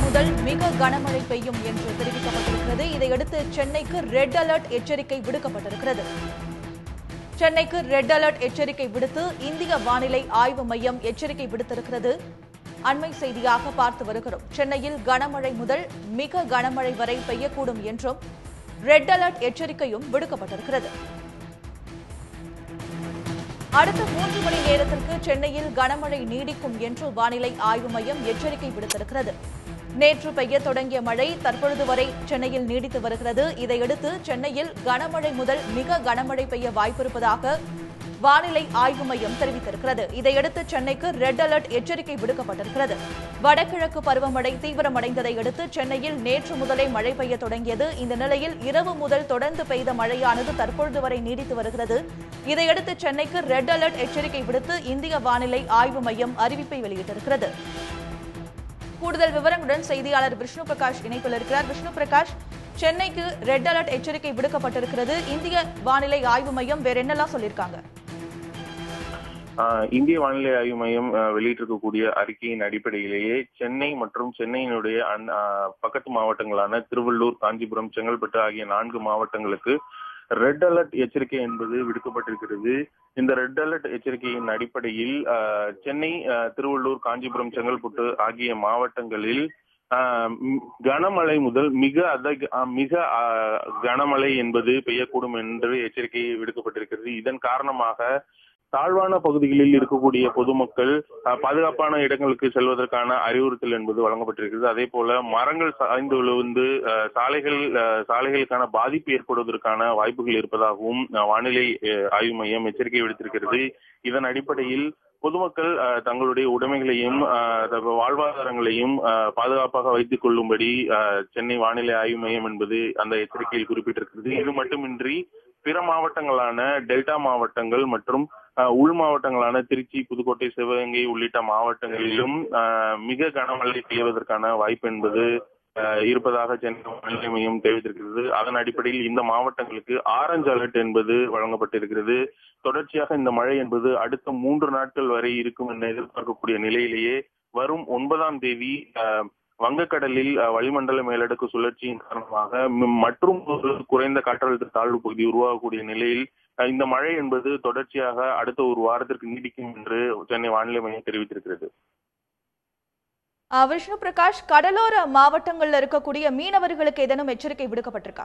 முதல் மிக கனமழை பெய்யும் என்று தெரிவிக்கப்பட்டிருக்கிறது இதையடுத்து சென்னைக்கு ரெட் அலர்ட் எச்சரிக்கை விடுக்கப்பட்டிருக்கிறது சென்னைக்கு ரெட் அலர்ட் எச்சரிக்கை விடுத்து இந்திய வானிலை ஆய்வு மையம் எச்சரிக்கை விடுத்திருக்கிறது அண்மை செய்தியாக பார்த்து வருகிறோம் சென்னையில் கனமழை முதல் மிக கனமழை வரை பெய்யக்கூடும் என்றும் ரெட் அலர்ட் எச்சரிக்கையும் விடுக்கப்பட்டிருக்கிறது அடுத்த மூன்று மணி நேரத்திற்கு சென்னையில் கனமழை நீடிக்கும் என்று வானிலை ஆய்வு மையம் எச்சரிக்கை விடுத்திருக்கிறது நேற்று பெய்ய தொடங்கிய மழை தற்பொழுது வரை சென்னையில் நீடித்து வருகிறது இதையடுத்து சென்னையில் கனமழை முதல் மிக கனமழை பெய்ய வாய்ப்பிருப்பதாக வானிலை ஆய்வு மையம் தெரிவித்திருக்கிறது இதையடுத்து சென்னைக்கு ரெட் அலர்ட் எச்சரிக்கை விடுக்கப்பட்டிருக்கிறது வடகிழக்கு பருவமழை தீவிரமடைந்ததை அடுத்து சென்னையில் நேற்று முதலே மழை பெய்ய தொடங்கியது இந்த நிலையில் இரவு முதல் தொடர்ந்து பெய்த மழையானது தற்பொழுது வரை நீடித்து வருகிறது இதையடுத்து சென்னைக்கு ரெட் அலர்ட் எச்சரிக்கை விடுத்து இந்திய வானிலை ஆய்வு மையம் அறிவிப்பை வெளியிட்டிருக்கிறது கூடுதல் விவரங்களுடன் செய்தியாளர் விஷ்ணு பிரகாஷ் இணைப்பில் இருக்கிறார் விஷ்ணு பிரகாஷ் சென்னைக்கு ரெட் அலர்ட் எச்சரிக்கை விடுக்கப்பட்டிருக்கிறது இந்திய வானிலை ஆய்வு மையம் வேற என்னெல்லாம் சொல்லியிருக்காங்க ஆஹ் இந்திய வானிலை ஆய்வு மையம் ஆஹ் வெளியிட்டிருக்கக்கூடிய அறிக்கையின் அடிப்படையிலேயே சென்னை மற்றும் சென்னையினுடைய அந்- ஆஹ் பக்கத்து மாவட்டங்களான திருவள்ளூர் காஞ்சிபுரம் செங்கல்பட்டு ஆகிய நான்கு மாவட்டங்களுக்கு ரெட் அலர்ட் எச்சரிக்கை என்பது விடுக்கப்பட்டிருக்கிறது இந்த ரெட் அலர்ட் எச்சரிக்கையின் அடிப்படையில் ஆஹ் சென்னை ஆஹ் திருவள்ளூர் காஞ்சிபுரம் செங்கல்பட்டு ஆகிய மாவட்டங்களில் ஆஹ் ம், கனமழை முதல் மிக அதிக ஆஹ் மிக ஆஹ் கனமழை என்பது பெய்யக்கூடும் என்று எச்சரிக்கை விடுக்கப்பட்டிருக்கிறது இதன் காரணமாக தாழ்வான பகுதிகளில் இருக்கக்கூடிய பொதுமக்கள் அஹ், பாதுகாப்பான இடங்களுக்கு செல்வதற்கான அறிவுறுத்தல் என்பது வழங்கப்பட்டிருக்கிறது அதே போல மரங்கள் சாய்ந்து விழுந்து அஹ், சாலைகள் அஹ், சாலைகளுக்கான பாதிப்பு ஏற்படுவதற்கான வாய்ப்புகள் இருப்பதாகவும் அஹ், வானிலை அஹ், ஆய்வு மையம் எச்சரிக்கை விடுத்திருக்கிறது இதன் அடிப்படையில் பொதுமக்கள் அஹ், தங்களுடைய உடைமைகளையும் அஹ், தங்கள் வாழ்வாதாரங்களையும் அஹ், பாதுகாப்பாக வைத்துக் கொள்ளும்படி அஹ், சென்னை வானிலை ஆய்வு மையம் என்பது அந்த எச்சரிக்கையில் குறிப்பிட்டிருக்கிறது இது மட்டுமின்றி பிற மாவட்டங்களான டெல்டா மாவட்டங்கள் மற்றும் அஹ், உள் மாவட்டங்களான திருச்சி புதுக்கோட்டை சிவகங்கை உள்ளிட்ட மாவட்டங்களிலும் அஹ், மிக கனமழை பெய்வதற்கான வாய்ப்பு என்பது அஹ், இருப்பதாக சென்னை வானிலை மையம் தெரிவித்திருக்கிறது அதன் அடிப்படையில் இந்த மாவட்டங்களுக்கு ஆரஞ்சு அலர்ட் என்பது வழங்கப்பட்டிருக்கிறது தொடர்ச்சியாக இந்த மழை என்பது அடுத்த மூன்று நாட்கள் வரை இருக்கும் என எதிர்பார்க்கக்கூடிய நிலையிலேயே வரும் ஒன்பதாம் தேதி அஹ், வங்கக்கடலில் அஹ், வளிமண்டல மேலடுக்கு சுழற்சியின் காரணமாக ம்- மற்றும் ஒரு குறைந்த காற்றழுத்த தாழ்வு பகுதி உருவாகக்கூடிய நிலையில் அஹ், இந்த மழை என்பது தொடர்ச்சியாக அடுத்த ஒரு வாரத்திற்கு நீடிக்கும் என்று சென்னை வானிலை மையம் தெரிவித்திருக்கிறது அஹ், விஷ்ணு பிரகாஷ் கடலோர மாவட்டங்கள்ல இருக்கக்கூடிய மீனவர்களுக்கு ஏதேனும் எச்சரிக்கை விடுக்கப்பட்டிருக்கா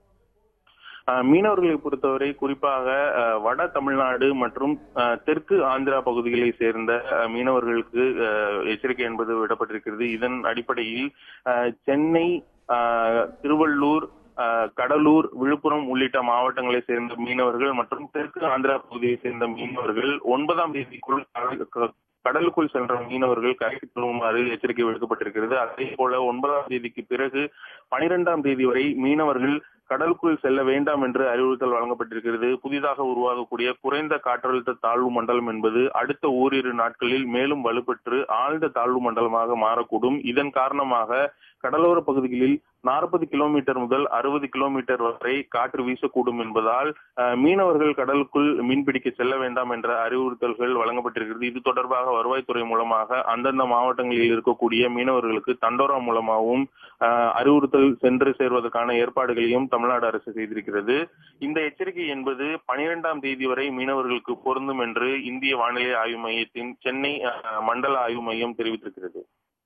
அஹ், மீனவர்களை பொறுத்தவரை குறிப்பாக அஹ், வட தமிழ்நாடு மற்றும் அஹ், தெற்கு ஆந்திரா பகுதிகளை சேர்ந்த அஹ், மீனவர்களுக்கு அஹ், எச்சரிக்கை என்பது விடப்பட்டிருக்கிறது இதன் அடிப்படையில் அஹ், சென்னை அஹ், திருவள்ளூர் அஹ், கடலூர் விழுப்புரம் உள்ளிட்ட மாவட்டங்களை சேர்ந்த மீனவர்கள் மற்றும் தெற்கு ஆந்திரா பகுதியை சேர்ந்த மீனவர்கள் ஒன்பதாம் தேதிக்குள் கடல்- க- கடலுக்குள் சென்ற மீனவர்கள் கரைக்கு திரும்புமாறு எச்சரிக்கை விடுக்கப்பட்டிருக்கிறது அதே போல ஒன்பதாம் தேதிக்கு பிறகு பனிரெண்டாம் தேதி வரை மீனவர்கள் கடலுக்குள் செல்ல வேண்டாம் என்று அறிவுறுத்தல் வழங்கப்பட்டிருக்கிறது புதிதாக உருவாகக்கூடிய குறைந்த காற்றழுத்த தாழ்வு மண்டலம் என்பது அடுத்த ஓரிரு நாட்களில் மேலும் வலுப்பெற்று ஆழ்ந்த தாழ்வு மண்டலமாக மாறக்கூடும் இதன் காரணமாக கடலோர பகுதிகளில் நாற்பது கிலோமீட்டர் முதல் அறுபது கிலோமீட்டர் வரை காற்று வீசக்கூடும் என்பதால் அஹ், மீனவர்கள் கடலுக்குள் மீன்பிடிக்க செல்ல வேண்டாம் என்ற அறிவுறுத்தல்கள் வழங்கப்பட்டிருக்கிறது இது தொடர்பாக வருவாய்த்துறை மூலமாக அந்தந்த மாவட்டங்களில் இருக்கக்கூடிய மீனவர்களுக்கு தண்டோரா மூலமாகவும் அஹ், அறிவுறுத்தல் சென்று சேர்வதற்கான ஏற்பாடுகளையும் தமிழ்நாடு அரசு செய்திருக்கிறது இந்த எச்சரிக்கை என்பது பனிரெண்டாம் தேதி வரை மீனவர்களுக்கு பொருந்தும் என்று இந்திய வானிலை ஆய்வு மையத்தின் சென்னை அஹ், மண்டல ஆய்வு மையம் தெரிவித்திருக்கிறது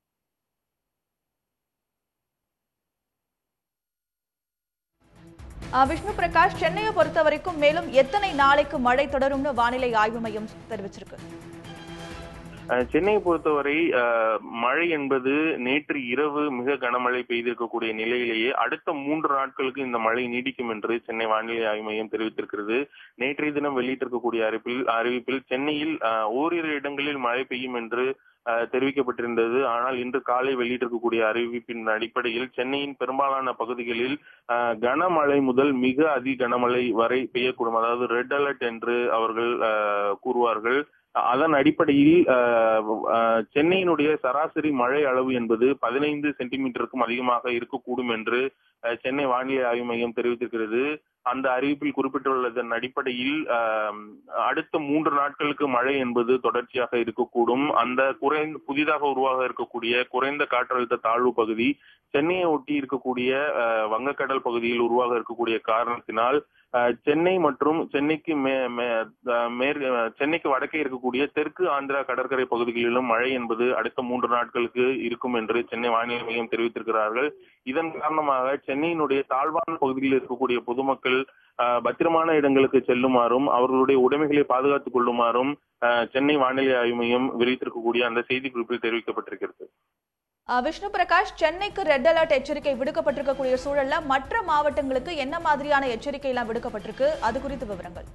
அஹ், விஷ்ணு பிரகாஷ் சென்னையை பொறுத்த வரைக்கும் மேலும் எத்தனை நாளைக்கு மழை தொடரும்னு வானிலை ஆய்வு மையம் தெரிவிச்சிருக்கு அஹ் சென்னையை பொறுத்தவரை அஹ், மழை என்பது நேற்று இரவு மிக கனமழை பெய்திருக்கக்கூடிய நிலையிலேயே அடுத்த மூன்று நாட்களுக்கு இந்த மழை நீடிக்கும் என்று சென்னை வானிலை ஆய்வு மையம் தெரிவித்திருக்கிறது நேற்றைய தினம் வெளியிட்டிருக்கக்கூடிய அறிவிப்பில் அறிவிப்பில் சென்னையில் அஹ், ஓரிரு இடங்களில் மழை பெய்யும் என்று அஹ், தெரிவிக்கப்பட்டிருந்தது ஆனால் இன்று காலை வெளியிட்டிருக்கக்கூடிய அறிவிப்பின் அடிப்படையில் சென்னையின் பெரும்பாலான பகுதிகளில் அஹ், கனமழை முதல் மிக அதி கனமழை வரை பெய்யக்கூடும் அதாவது ரெட் அலர்ட் என்று அவர்கள் அஹ், கூறுவார்கள் அதன் அடிப்படையில் அஹ், அஹ், சென்னையினுடைய சராசரி மழை அளவு என்பது பதினைந்து சென்டிமீட்டருக்கும் அதிகமாக இருக்கக்கூடும் என்று அஹ், சென்னை வானிலை ஆய்வு மையம் தெரிவித்திருக்கிறது அந்த அறிவிப்பில் குறிப்பிட்டுள்ளதன் அடிப்படையில் அஹ், அடுத்த மூன்று நாட்களுக்கு மழை என்பது தொடர்ச்சியாக இருக்கக்கூடும் அந்த குறைந்த புதிதாக உருவாக இருக்கக்கூடிய குறைந்த காற்றழுத்த தாழ்வு பகுதி சென்னையை ஒட்டி இருக்கக்கூடிய அஹ், வங்கக்கடல் பகுதியில் உருவாக இருக்கக்கூடிய காரணத்தினால் அஹ், சென்னை மற்றும் சென்னைக்கு மே மே- அஹ், மேற்கு அஹ், சென்னைக்கு வடக்கே இருக்கக்கூடிய தெற்கு ஆந்திரா கடற்கரை பகுதிகளிலும் மழை என்பது அடுத்த மூன்று நாட்களுக்கு இருக்கும் என்று சென்னை வானிலை மையம் தெரிவித்திருக்கிறார்கள் இதன் காரணமாக சென்னையினுடைய தாழ்வான பகுதிகளில் இருக்கக்கூடிய பொதுமக்கள் அஹ், பத்திரமான இடங்களுக்கு செல்லுமாறும் அவர்களுடைய உடைமைகளை பாதுகாத்துக் கொள்ளுமாறும் அஹ், சென்னை வானிலை ஆய்வு மையம் வெளியிட்டிருக்கக்கூடிய அந்த செய்திக்குறிப்பில் தெரிவிக்கப்பட்டிருக்கிறது அஹ், விஷ்ணு பிரகாஷ் சென்னைக்கு ரெட் அலர்ட் எச்சரிக்கை விடுக்கப்பட்டிருக்கக்கூடிய சூழல்ல மற்ற மாவட்டங்களுக்கு என்ன மாதிரியான எச்சரிக்கை எல்லாம் விடுக்கப்பட்டிருக்கு அது குறித்த விவரங்கள்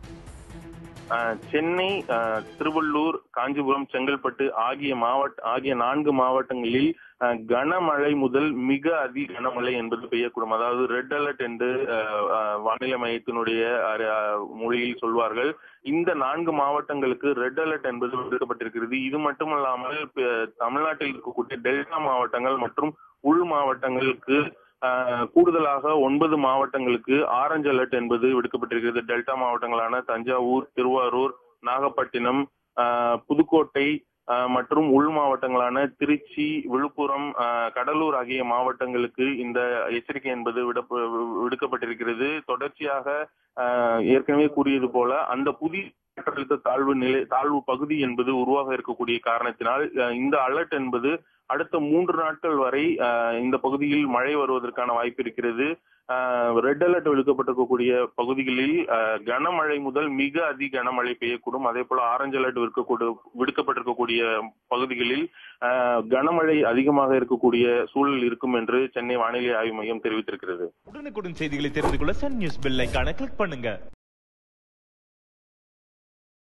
அஹ், சென்னை அஹ், திருவள்ளூர் காஞ்சிபுரம் செங்கல்பட்டு ஆகிய மாவட்ட ஆகிய நான்கு மாவட்டங்களில் அஹ், கனமழை முதல் மிக அதி கனமழை என்பது பெய்யக்கூடும் அதாவது ரெட் அலர்ட் என்று அஹ், அஹ், வானிலை மையத்தினுடைய அஹ், அஹ், மொழியில் சொல்வார்கள் இந்த நான்கு மாவட்டங்களுக்கு ரெட் அலர்ட் என்பது விடுக்கப்பட்டிருக்கிறது இது மட்டுமல்லாமல் ப- தமிழ்நாட்டில் இருக்கக்கூடிய டெல்டா மாவட்டங்கள் மற்றும் உள் மாவட்டங்களுக்கு ஆஹ் கூடுதலாக ஒன்பது மாவட்டங்களுக்கு ஆரஞ்சு அலர்ட் என்பது விடுக்கப்பட்டிருக்கிறது டெல்டா மாவட்டங்களான தஞ்சாவூர் திருவாரூர் நாகப்பட்டினம் ஆஹ் புதுக்கோட்டை ஆஹ் மற்றும் உள் மாவட்டங்களான திருச்சி விழுப்புரம் ஆஹ் கடலூர் ஆகிய மாவட்டங்களுக்கு இந்த எச்சரிக்கை என்பது விடப்ப- விடுக்கப்பட்டிருக்கிறது தொடர்ச்சியாக ஆஹ் ஏற்கனவே கூறியது போல அந்த புதிய காற்றழுத்த தாழ்வு நிலை தாழ்வு பகுதி என்பது உருவாக இருக்கக்கூடிய காரணத்தினால் ஆஹ் இந்த அலர்ட் என்பது அடுத்த மூன்று நாட்கள் வரை ஆஹ் இந்த பகுதியில் மழை வருவதற்கான வாய்ப்பு இருக்கிறது ரெட் அலர்ட் விடுக்கப்பட்டிருக்கக்கூடிய பகுதிகளில் ஆஹ் கனமழை முதல் மிக அதி கனமழை பெய்யக்கூடும் அதே போல ஆரஞ்சு அலர்ட் விடுக்கக்கூட விடுக்கப்பட்டிருக்கக்கூடிய பகுதிகளில் ஆஹ் கனமழை அதிகமாக இருக்கக்கூடிய சூழல் இருக்கும் என்று சென்னை வானிலை ஆய்வு மையம் தெரிவித்திருக்கிறது உடனுக்குடன் செய்திகளை தெரிந்து கொள்ள சன் நியூஸ் பெல் ஐகானை கிளிக் பண்ணுங்க